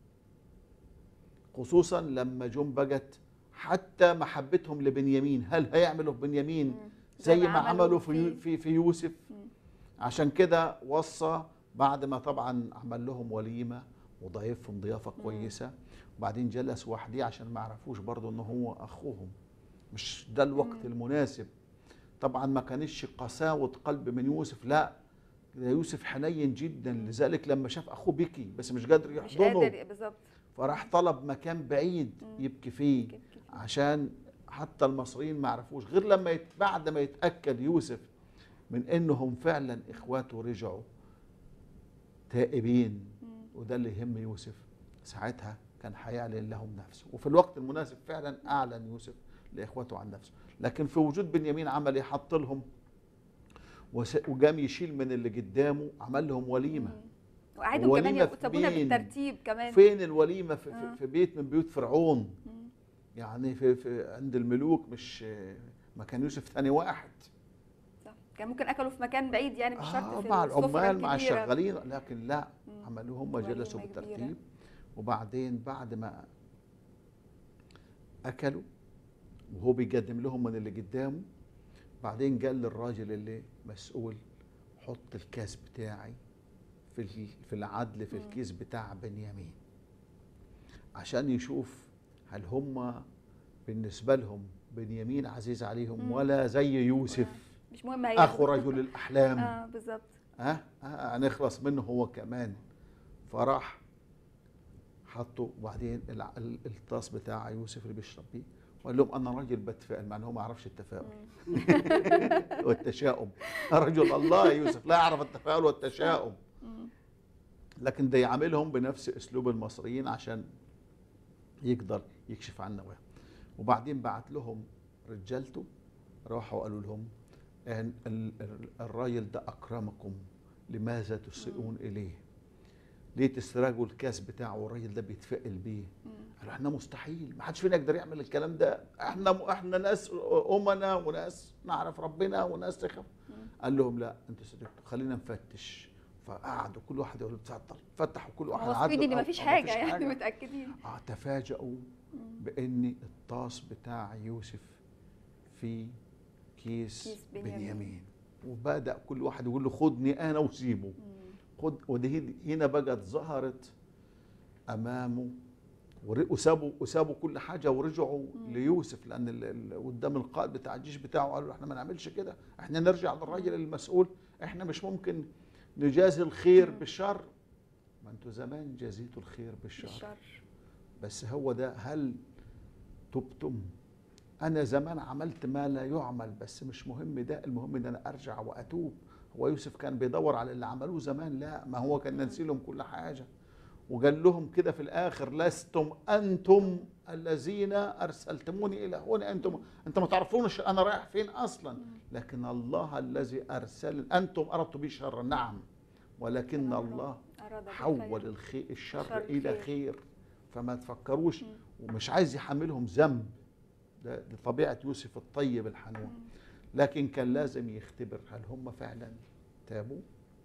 خصوصا لما جم بقت حتى محبتهم لبنيامين هل هيعملوا في بنيامين مم. زي ما عملوا في فيه. في, في يوسف مم. عشان كده وصى بعد ما طبعا عمل لهم وليمه وضيفهم ضيافه كويسه وبعدين جلس وحديه عشان ما يعرفوش برضه ان هو اخوهم مش ده الوقت مم. المناسب طبعا ما كانش قساوه قلب من يوسف لا ده يوسف حنين جدا لذلك لما شاف اخوه بكي بس مش قادر مش يحضنه قادر بالظبط فراح طلب مكان بعيد مم. يبكي فيه كده كده. عشان حتى المصريين ما عرفوش غير لما يت... بعد ما يتاكد يوسف من انهم فعلا اخواته رجعوا تائبين مم. وده اللي يهم يوسف ساعتها كان هيعلن لهم نفسه وفي الوقت المناسب فعلا اعلن يوسف لاخواته عن نفسه لكن في وجود بنيامين عمل ايه حط لهم وس- وقام يشيل من اللي قدامه عمل لهم وليمه مم. وقعدهم كمان وليمة في يسابونا مين؟ بالترتيب كمان فين الوليمه في, آه. في, في بيت من بيوت فرعون مم. يعني في, في عند الملوك مش ما كان يوسف ثاني واحد صح كان ممكن اكلوا في مكان بعيد يعني مش شرط آه في مع السفرة العمال مع الكبيرة. الشغالين لكن لا مم. عملوا هم وليمة جلسوا كبيرة. بالترتيب وبعدين بعد ما اكلوا وهو بيقدم لهم من اللي قدامه بعدين قال للراجل اللي مسؤول حط الكاس بتاعي في ال- في العدل في مم. الكيس بتاع بنيامين عشان يشوف هل هم بالنسبه لهم بنيامين عزيز عليهم مم. ولا زي يوسف مش مهم هي اخو رجل الاحلام اه بالظبط ها ها هنخلص منه هو كمان فراح حطوا وبعدين الع- ال- الطاس بتاع يوسف اللي بيشرب بيه وقال لهم انا راجل بتفائل مع انه هو ما يعرفش التفاؤل مم. والتشاؤم رجل الله يا يوسف لا يعرف التفاؤل والتشاؤم مم. لكن ده يعاملهم بنفس اسلوب المصريين عشان يقدر يكشف عن نوايا وبعدين بعت لهم رجالته راحوا قالوا لهم ان ال- ال- الراجل ده اكرمكم لماذا تسيئون اليه ليه تسرقوا الكاس بتاعه والراجل ده بيتفائل بيه مم. قالوا احنا مستحيل ما حدش فينا يقدر يعمل الكلام ده احنا احنا ناس امنا وناس نعرف ربنا وناس تخاف مم. قال لهم لا انتوا صدقتوا خلينا نفتش فقعدوا كل واحد يقول له اتفضل فتحوا كل واحد واثقين عدوا ان أو- مفيش أو حاجه يعني متاكدين اه تفاجئوا مم. بان الطاس بتاع يوسف في كيس, كيس بنيامين. بنيامين وبدا كل واحد يقول له خدني انا وسيبه مم. خد ودي هنا بقت ظهرت امامه ور- وسابوا وسابوا كل حاجه ورجعوا مم. ليوسف لان ال- ال- قدام القائد بتاع الجيش بتاعه قالوا له احنا ما نعملش كده احنا نرجع للراجل المسؤول احنا مش ممكن نجازي الخير مم. بالشر ما انتوا زمان جازيتوا الخير بالشر الشر بس هو ده هل تبتم انا زمان عملت ما لا يعمل بس مش مهم ده المهم ان انا ارجع واتوب هو يوسف كان بيدور على اللي عملوه زمان لا ما هو كان نسي لهم كل حاجه وقال لهم كده في الاخر لستم انتم الذين ارسلتموني الى هنا انتم انت ما تعرفونش انا رايح فين اصلا لكن الله الذي ارسل انتم اردتم بي شرا نعم ولكن لكن الله أراد حول بالخير. الخير الشر الشر الى خير. خير فما تفكروش مم. ومش عايز يحملهم ذنب ده دي طبيعه يوسف الطيب الحنون مم. لكن كان لازم يختبر هل هم فعلا تابوا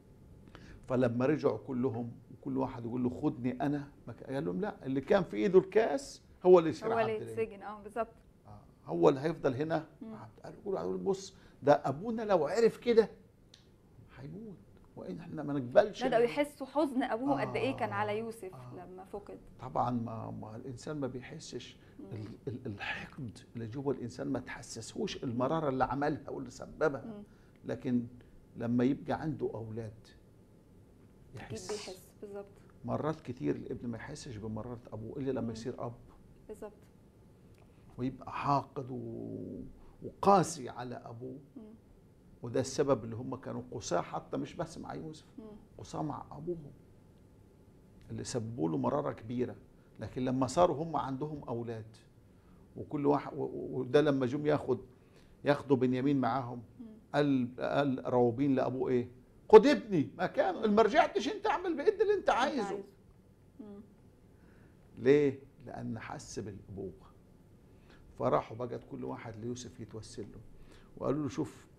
فلما رجعوا كلهم وكل واحد يقول له خدني انا ما كان- قال لهم لا اللي كان في ايده الكاس هو اللي يصير هو اللي عبد لله. يتسجن اه بالظبط آه، هو اللي هيفضل هنا مم. عبد قالوا يقولوا يقولوا بص ده ابونا لو عرف كده هيموت وان احنا ما نقبلش بدأوا إن- يحسوا حزن ابوه قد ايه كان على آه، يوسف آه. لما فقد طبعا ما, ما الانسان ما بيحسش ال- ال- الحقد اللي جوه الانسان ما تحسسهوش المراره اللي عملها واللي سببها مم. لكن لما يبقى عنده اولاد اكيد يحس بيحس بالظبط مرات كتير الابن ما يحسش بمرارة ابوه الا لما مم. يصير اب بالظبط ويبقى حاقد و... وقاسي على ابوه مم. وده السبب اللي هم كانوا قساة حتى مش بس مع يوسف مم. قساة مع ابوهم اللي سببوا له مرارة كبيرة لكن لما صاروا هم عندهم اولاد وكل واحد و- و- وده لما جم ياخد ياخدوا بنيامين معاهم مم. قال قال روبين لابوه ايه خد ابني مكانه اللي ما رجعتش انت اعمل بايد اللي انت عايزه مم. ليه؟ لأن حس بالأبوة فراحوا بقت كل واحد ليوسف يتوسل له وقالوا له شوف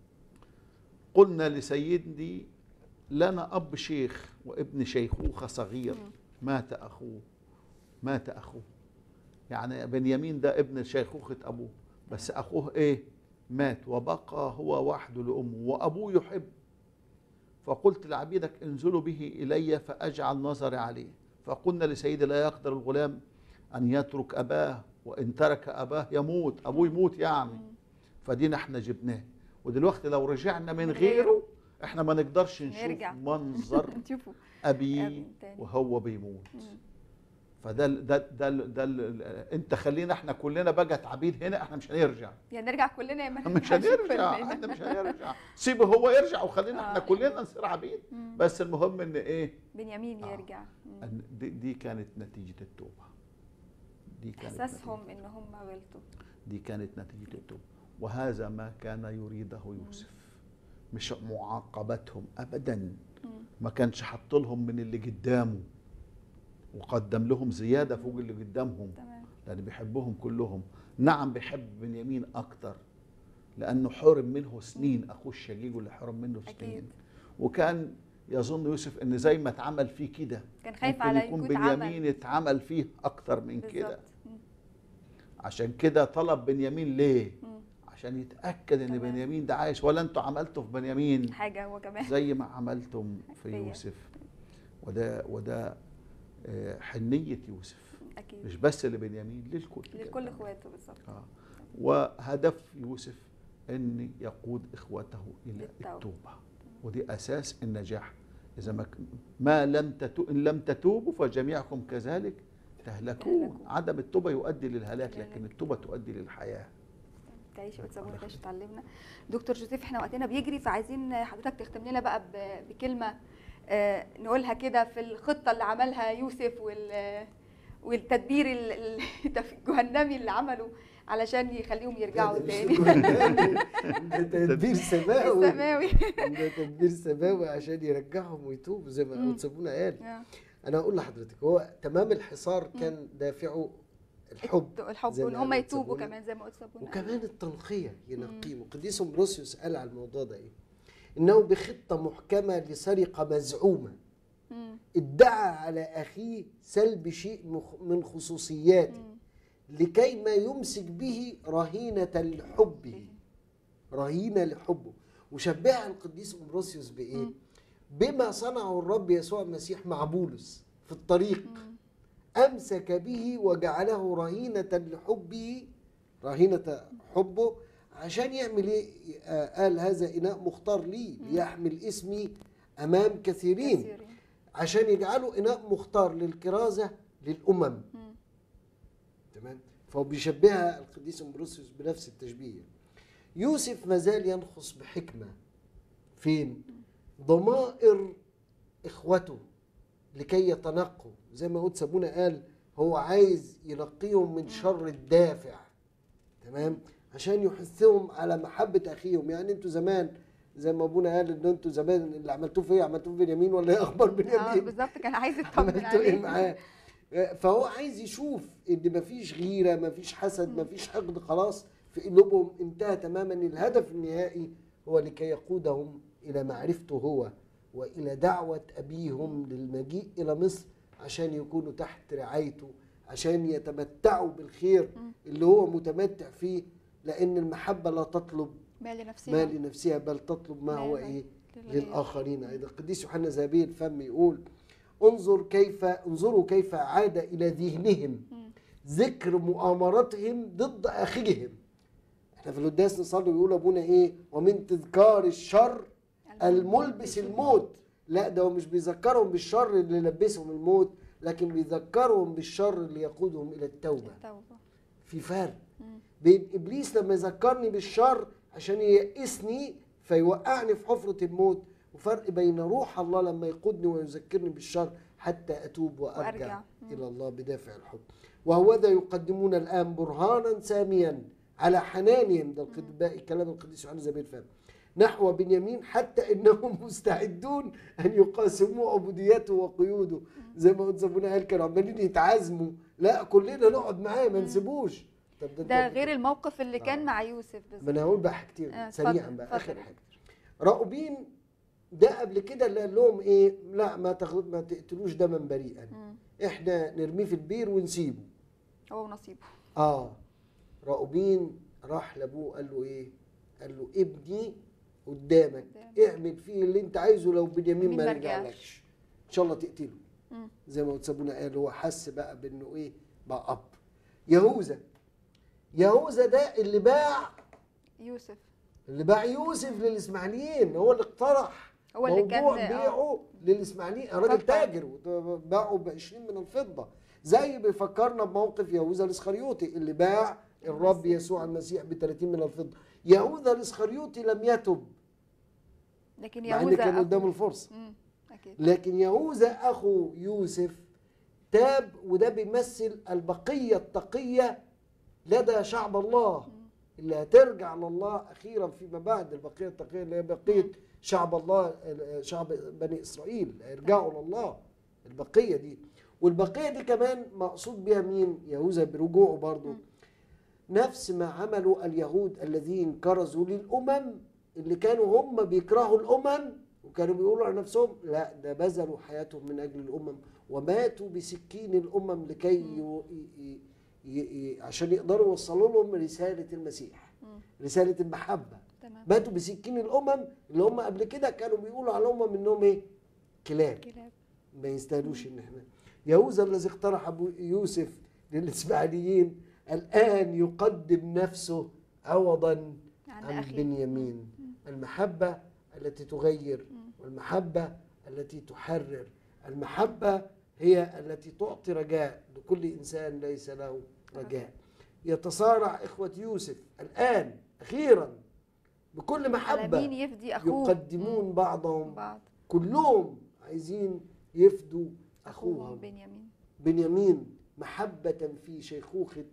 قلنا لسيدي لنا أب شيخ وابن شيخوخة صغير مم. مات أخوه مات أخوه يعني بنيامين ده ابن شيخوخة أبوه بس أخوه إيه؟ مات وبقى هو وحده لأمه وأبوه يحب فقلت لعبيدك انزلوا به إلي فأجعل نظري عليه فقلنا لسيدي لا يقدر الغلام أن يترك أباه وإن ترك أباه يموت أبوه يموت يعني مم. فدينا احنا جبناه ودلوقتي لو رجعنا من من غيره غيره احنا ما نقدرش نشوف نرجع. منظر شوفوا أبيه أبي تاني. وهو بيموت مم. فده ال- ده ده ال- ده ال- انت خلينا احنا كلنا بقت عبيد هنا احنا مش هنرجع يا نرجع كلنا يا ما مش نرجعش هنرجع كلنا. احنا مش هنرجع سيبه هو يرجع وخلينا احنا آه. كلنا نصير عبيد مم. بس المهم ان ايه بنيامين آه. يرجع مم. أن دي, دي كانت نتيجة التوبة دي كانت احساسهم نتيجة ان هم غلطوا دي كانت نتيجة التوبة وهذا ما كان يريده يوسف مش معاقبتهم ابدا مم. ما كانش حط لهم من اللي قدامه وقدم لهم زيادة فوق اللي قدامهم تمام لأن بيحبهم كلهم نعم بيحب بنيامين أكتر لأنه حرم منه سنين أخوه الشقيق اللي حرم منه سنين أكيد. وكان يظن يوسف ان زي ما اتعمل فيه كده كان خايف ممكن على يكون يكون اتعمل. بنيامين اتعمل فيه اكتر من كده بالظبط مم. عشان كده طلب بنيامين ليه مم. عشان يتاكد ان تمام. بنيامين ده عايش ولا انتوا عملتوا في بنيامين حاجه هو كمان زي ما عملتم في فيا. يوسف وده وده آه، حنيه يوسف اكيد مش بس لبنيامين للكل لكل كمان. اخواته بالظبط آه. وهدف يوسف ان يقود اخوته الى للتوبة. التوبه ودي اساس النجاح اذا ما, ك- ما لم تتو ان لم تتوبوا فجميعكم كذلك تهلكون تهلكون. عدم التوبه يؤدي للهلاك للهلاك. لكن التوبه تؤدي للحياه تعيش وتسابونا تعيش وتعلمنا دكتور جوزيف احنا وقتنا بيجري فعايزين حضرتك تختم لنا بقى ب- بكلمه آه، نقولها كده في الخطه اللي عملها يوسف وال والتدبير ال- ال- الجهنمي اللي عمله علشان يخليهم يرجعوا ده مش تاني قرآني، ده تدبير سماوي السماوي ده تدبير سماوي عشان يرجعهم ويتوبوا زي ما مم. سابونا قال آه. انا اقول لحضرتك هو تمام الحصار كان دافعه الحب الحب زي وان ما هم قالت يتوبوا سابونا. كمان زي ما قلت سابونا وكمان التنقية ينقيهم قديس امبروسيوس قال على الموضوع ده ايه انه بخطة محكمة لسرقة مزعومة مم. ادعى على اخيه سلب شيء مخ- من خصوصياته لكي ما يمسك به رهينة لحبه رهينة لحبه وشبهها القديس امبروسيوس بايه مم. بما صنعه الرب يسوع المسيح مع بولس في الطريق امسك به وجعله رهينة لحبه رهينة حبه عشان يعمل ايه آه، قال هذا اناء مختار لي ليحمل اسمي امام كثيرين كثيرين. عشان يجعله اناء مختار للكرازه للامم مم. تمام فهو بيشبهها القديس امبروسيوس بنفس التشبيه يوسف مازال ينخص بحكمه فين ضمائر اخوته لكي يتنقوا زي ما قلت سابونا قال هو عايز ينقيهم من شر الدافع تمام عشان يحثهم على محبه اخيهم يعني انتوا زمان زي ما ابونا قال ان انتوا زمان اللي عملتوه فيا عملتوه في بنيامين ولا ايه اخبار اه بنيامين بالظبط كان عايز يطمن عملتوا ايه عليه معاه فهو عايز يشوف ان مفيش غيره مفيش حسد مفيش حقد خلاص في قلوبهم انتهى تماما الهدف النهائي هو لكي يقودهم الى معرفته هو والى دعوه ابيهم للمجيء الى مصر عشان يكونوا تحت رعايته عشان يتمتعوا بالخير اللي هو متمتع فيه لان المحبه لا تطلب ما لنفسها ما لنفسها بل تطلب ما ما هو لا ايه للغير. للاخرين ايضا القديس يوحنا زابيل الفم يقول انظر كيف انظروا كيف عاد الى ذهنهم ذكر مؤامرتهم ضد اخيهم احنا في القداس نصلي ويقول ابونا ايه ومن تذكار الشر الملبس الموت لا ده هو مش بيذكرهم بالشر اللي لبسهم الموت لكن بيذكرهم بالشر اللي يقودهم الى التوبه التوبة في فرق مم. بين ابليس لما يذكرني بالشر عشان ييأسني فيوقعني في حفرة الموت وفرق بين روح الله لما يقودني ويذكرني بالشر حتى اتوب وارجع, وأرجع. مم. الى الله بدافع الحب وهوذا يقدمون الان برهانا ساميا على حنانهم ده القد- باقي كلام القديس يوحنا زبير فهم نحو بنيامين حتى انهم مستعدون ان يقاسموا عبوديته وقيوده زي ما قلت زبونا قال كانوا عمالين يتعازموا لا كلنا نقعد معاه ما نسيبوش طب ده, ده أنت- غير الموقف اللي كان آه. مع يوسف ما بالظبط انا هقول بقى حاجتين آه، سريعا اتفضل، بقى اتفضل. اخر حاجه راؤوبين ده قبل كده اللي قال لهم ايه لا ما تاخد ما تقتلوش دما بريئا مم. احنا نرميه في البير ونسيبه هو ونصيبه اه راؤوبين راح لابوه قال له ايه قال له ابني قدامك قدام. اعمل فيه اللي انت عايزه لو بنيامين مين ما ما رجعلكش رجعش. ان شاء الله تقتله مم. زي ما سابونا قال هو حس بقى بانه ايه بقى اب يهوذا يهوذا ده اللي باع يوسف اللي باع يوسف للاسماعيليين هو اللي اقترح هو اللي كان- موضوع آه. بيعه للاسماعيليين راجل فكر. تاجر باعه ب 20 من الفضه زي بيفكرنا بموقف يهوذا الاسخريوطي اللي باع الرب يسوع المسيح ب 30 من الفضه يهوذا الاسخريوطي لم يتب لكن مع ان يهوذا كان أخو- قدامه الفرصه مم. اكيد لكن يهوذا اخو يوسف تاب وده بيمثل البقيه التقيه لدى شعب الله اللي هترجع لله اخيرا فيما بعد البقيه التقيه اللي هي بقيه شعب الله شعب بني اسرائيل هيرجعوا لله البقيه دي والبقيه دي كمان مقصود بها مين يهوذا برجوعه برضه نفس ما عملوا اليهود الذين كرزوا للامم اللي كانوا هم بيكرهوا الامم وكانوا بيقولوا على نفسهم لا ده بذلوا حياتهم من اجل الامم وماتوا بسكين الامم لكي ي... ي... ي... ي... عشان يقدروا يوصلوا لهم رساله المسيح مم. رساله المحبه تمام ماتوا بسكين الامم اللي هم قبل كده كانوا بيقولوا على الامم انهم ايه كلاب كلاب ما يستاهلوش ان احنا يهوذا الذي اقترح ابو يوسف للاسماعيليين الان يقدم نفسه عوضا عن عن أخيه. بنيامين المحبه التي تغير والمحبه التي تحرر المحبه هي التي تعطي رجاء لكل انسان ليس له رجاء يتصارع اخوه يوسف الان اخيرا بكل على محبه مين يفدي اخوه يقدمون بعضهم بعض كلهم عايزين يفدوا اخوه اخوهم بنيامين بنيامين محبة في شيخوخة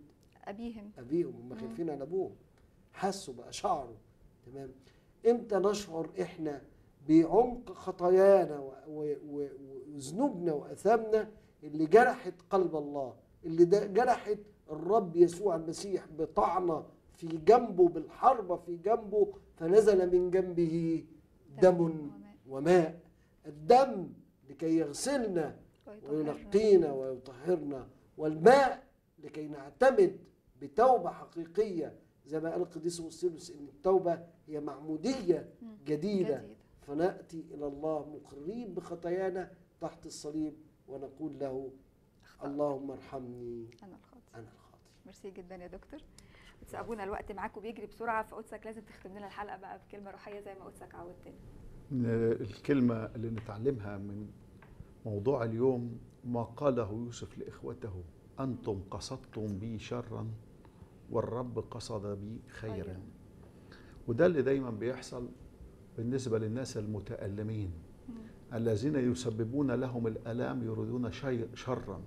ابيهم ابيهم هم مم. خايفين على ابوهم حسوا بقى شعروا تمام امتى نشعر احنا بعمق خطايانا و- و- و- وذنوبنا واثامنا اللي جرحت قلب الله اللي ده جرحت الرب يسوع المسيح بطعنه في جنبه بالحربه في جنبه فنزل من جنبه دم وماء. وماء الدم لكي يغسلنا ويطهرنا. وينقينا ويطهرنا والماء لكي نعتمد بتوبة حقيقية زي ما قال القديس أوسيلوس إن التوبة هي معمودية مم. جديدة جديد. فنأتي إلى الله مقرين بخطايانا تحت الصليب ونقول له أخطأت. اللهم ارحمني انا الخاطئ أنا الخاطئ ميرسي جدا يا دكتور بس ابونا الوقت معاكم بيجري بسرعه فقدسك لازم تختم لنا الحلقه بقى بكلمه روحيه زي ما قدسك عودتنا الكلمة اللي نتعلمها من موضوع اليوم ما قاله يوسف لإخوته أنتم قصدتم بي شرا والرب قصد بي خيرا خيراً. وده اللي دايما بيحصل بالنسبة للناس المتألمين الذين يسببون لهم الآلام يريدون شيء شرا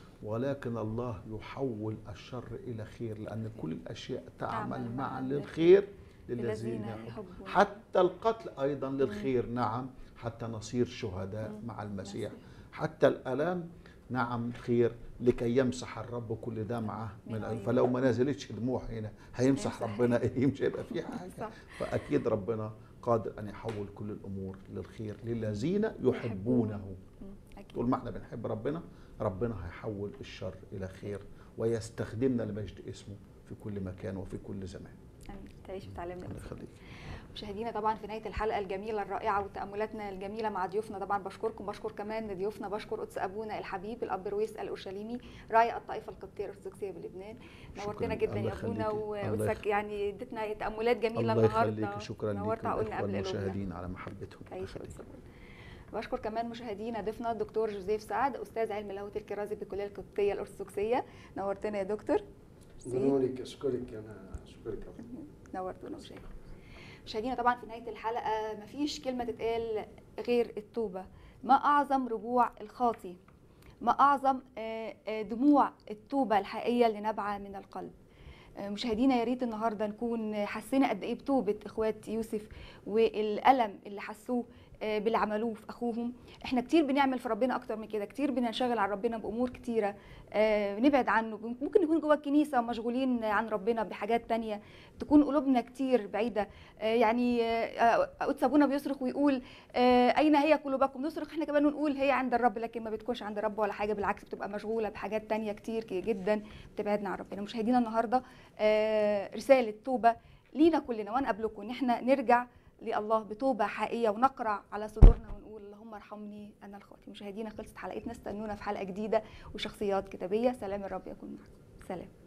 ولكن الله يحول الشر إلى خير لأن كل الأشياء تعمل تعمل معا معاً للخير للذين للذين يحبون يحبون حتى القتل ايضا للخير نعم حتى نصير شهداء مم. مع المسيح المسيح. حتى الالام نعم خير لكي يمسح الرب كل دمعه من من عيون. عيون فلو ما نزلتش دموع هنا هيمسح هيمسح ربنا ايه مش هيبقى في صح. حاجه فاكيد ربنا قادر ان يحول كل الامور للخير للذين يحبونه مم. اكيد طول ما احنا بنحب ربنا ربنا هيحول الشر الى خير ويستخدمنا لمجد اسمه في كل مكان وفي كل زمان امين تعيش وتعلمنا الله بس. يخليك مشاهدينا طبعا في نهايه الحلقه الجميله الرائعه وتاملاتنا الجميله مع ضيوفنا طبعا بشكركم بشكر كمان ضيوفنا بشكر قدس ابونا الحبيب الاب رويس الاورشليمي راعي الطائفه القبطيه الارثوذكسيه بلبنان نورتنا شكراً. جدا الله يا ابونا يخليكي. الله وقدسك يعني اديتنا تاملات جميله الله النهارده يخليك شكرا نورت لكم عقولنا قبل قلوبنا المشاهدين على محبتهم تعيش الله قدس يخليك. ابونا بشكر كمان مشاهدينا ضيفنا الدكتور جوزيف سعد استاذ علم اللاهوت الكرازي بالكليه القبطيه الارثوذكسيه نورتنا يا دكتور نورك اشكرك انا اشكرك يا رب. نورتونا مشاهدينا مشاهدينا طبعا في نهايه الحلقه مفيش كلمه تتقال غير التوبه ما اعظم رجوع الخاطي ما اعظم آه، آه، دموع التوبه الحقيقيه اللي نابعه من القلب آه، مشاهدينا يا ريت النهارده نكون حسينا قد ايه بتوبه اخوات يوسف والالم اللي حسوه آه، باللي عملوه في اخوهم احنا كتير بنعمل في ربنا اكتر من كده كتير بننشغل عن ربنا بامور كتيره آه، نبعد عنه ممكن نكون جوه الكنيسه مشغولين عن ربنا بحاجات تانية تكون قلوبنا كتير بعيده آه، يعني آه، قدس ابونا بيصرخ ويقول آه، اين هي قلوبكم نصرخ احنا كمان ونقول هي عند الرب لكن ما بتكونش عند الرب ولا حاجه بالعكس بتبقى مشغوله بحاجات تانية كتير جدا بتبعدنا عن ربنا مشاهدينا النهارده آه، رساله توبه لينا كلنا وانا قبلكم ان احنا نرجع لله بتوبه حقيقيه ونقرع على صدورنا ونقول اللهم ارحمني انا الخاطئ مشاهدينا خلصت حلقتنا استنونا في حلقه جديده وشخصيات كتابيه سلام الرب يكون معكم سلام